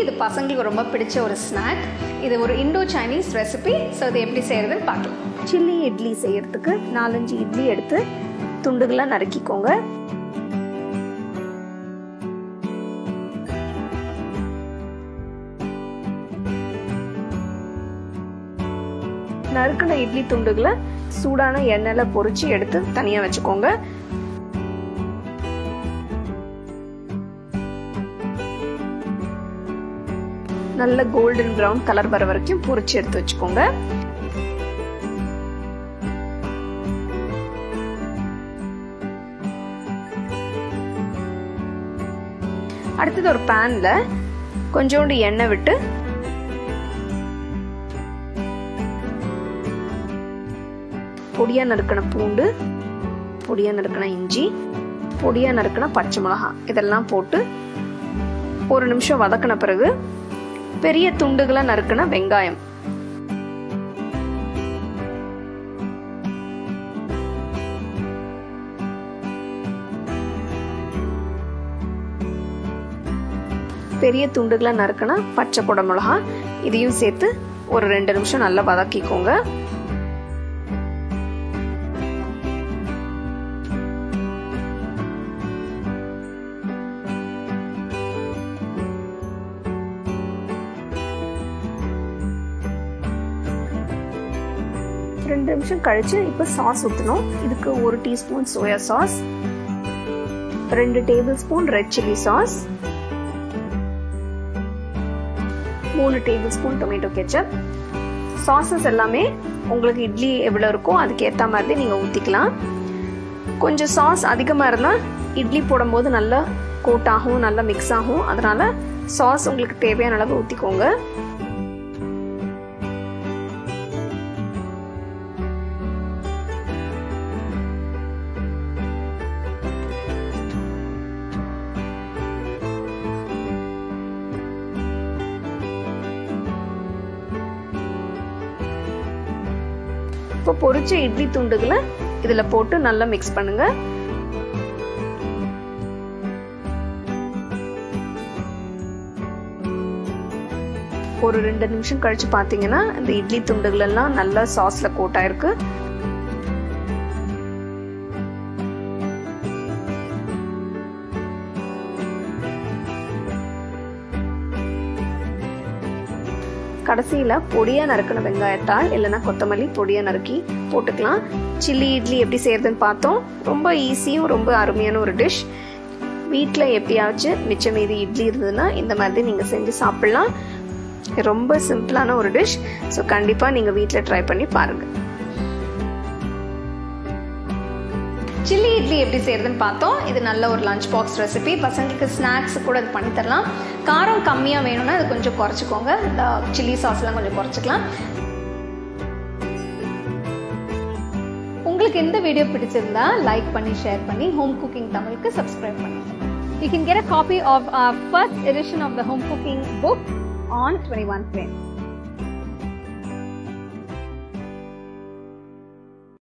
இது பசங்களுக்கு ரொம்ப பிடிச்ச ஒரு ஸ்நாக் இது ஒரு இண்டோ சைனீஸ் ரெசிபி ஸோ இது எப்படி செய்யறதுன்னு பார்க்கலாம் சில்லி இட்லி செய்யறதுக்கு நாலஞ்சு இட்லி எடுத்து துண்டுகளாக நறுக்கிக்கோங்க நறுக்கின இட்லி துண்டுகளை சூடான எண்ணெயில் பொரிச்சு எடுத்து தனியாக வச்சுக்கோங்க நல்ல கோல்டன் ப்ரௌன் கலர் வர வரைக்கும் பொரிச்சு எடுத்து வச்சுக்கோங்க அடுத்தது ஒரு பேன்ல கொஞ்சோண்டு எண்ணெய் விட்டு பொடியா நறுக்கின பூண்டு பொடியா நறுக்கின இஞ்சி பொடியா நறுக்கின பச்சை மிளகாய் இதெல்லாம் போட்டு ஒரு நிமிஷம் வதக்கின பிறகு பெரிய துண்டுகளை நறுக்கின வெங்காயம் பெரிய துண்டுகளை நறுக்கின பச்சை குடை மிளகா இதையும் சேர்த்து ஒரு ரெண்டு நிமிஷம் நல்லா வதக்கிக்கோங்க ரெண்டு நிமிஷம் கழிச்சு இப்போ சாஸ் ஊற்றணும் இதுக்கு ஒரு டீஸ்பூன் சோயா சாஸ் ரெண்டு table spoon red chilli sauce மூணு table spoon tomato ketchup sauces எல்லாமே உங்களுக்கு இட்லி எவ்வளோ இருக்கோ அதுக்கு ஏற்ற மாதிரி நீங்கள் ஊற்றிக்கலாம் கொஞ்சம் சாஸ் அதிகமாக இருந்தால் இட்லி போடும்போது நல்லா கோட் ஆகும் நல்லா மிக்ஸ் ஆகும் அதனால சாஸ் உங்களுக்கு தேவையான அளவு ஊற்றிக்கோங்க இப்போ பொரிச்ச இட்லி துண்டுகளை இதில் போட்டு நல்லா மிக்ஸ் பண்ணுங்க ஒரு ரெண்டு நிமிஷம் கழிச்சு பார்த்தீங்கன்னா இந்த இட்லி துண்டுகள் எல்லாம் நல்லா சாஸ்ல கோட் ஆயிருக்கு கடைசியில் பொடியாக நறுக்கின வெங்காயத்தாள் இல்லைன்னா கொத்தமல்லி பொடியாக நறுக்கி போட்டுக்கலாம் சில்லி இட்லி எப்படி செய்யறதுன்னு பார்த்தோம் ரொம்ப ஈஸியும் ரொம்ப அருமையான ஒரு டிஷ் வீட்டில் எப்பயாச்சும் மிச்ச மீதி இட்லி இருந்ததுன்னா இந்த மாதிரி நீங்கள் செஞ்சு சாப்பிட்லாம் ரொம்ப சிம்பிளான ஒரு டிஷ் ஸோ கண்டிப்பாக நீங்கள் வீட்டில் ட்ரை பண்ணி பாருங்கள் சில்லி இட்லி எப்படி செய்யறதுன்னு பார்த்தோம் இது நல்ல ஒரு லஞ்ச் பாக்ஸ் ரெசிபி பசங்களுக்கு ஸ்நாக்ஸ் கூட இது பண்ணி தரலாம் காரம் கம்மியாக வேணும்னா அது கொஞ்சம் குறைச்சிக்கோங்க இந்த சில்லி சாஸ்லாம் கொஞ்சம் குறைச்சிக்கலாம் உங்களுக்கு எந்த வீடியோ பிடிச்சிருந்தா லைக் பண்ணி ஷேர் பண்ணி ஹோம் குக்கிங் தமிழுக்கு சப்ஸ்கிரைப் பண்ணுங்க You can get a copy of our first edition of the home cooking book on 21 Frame.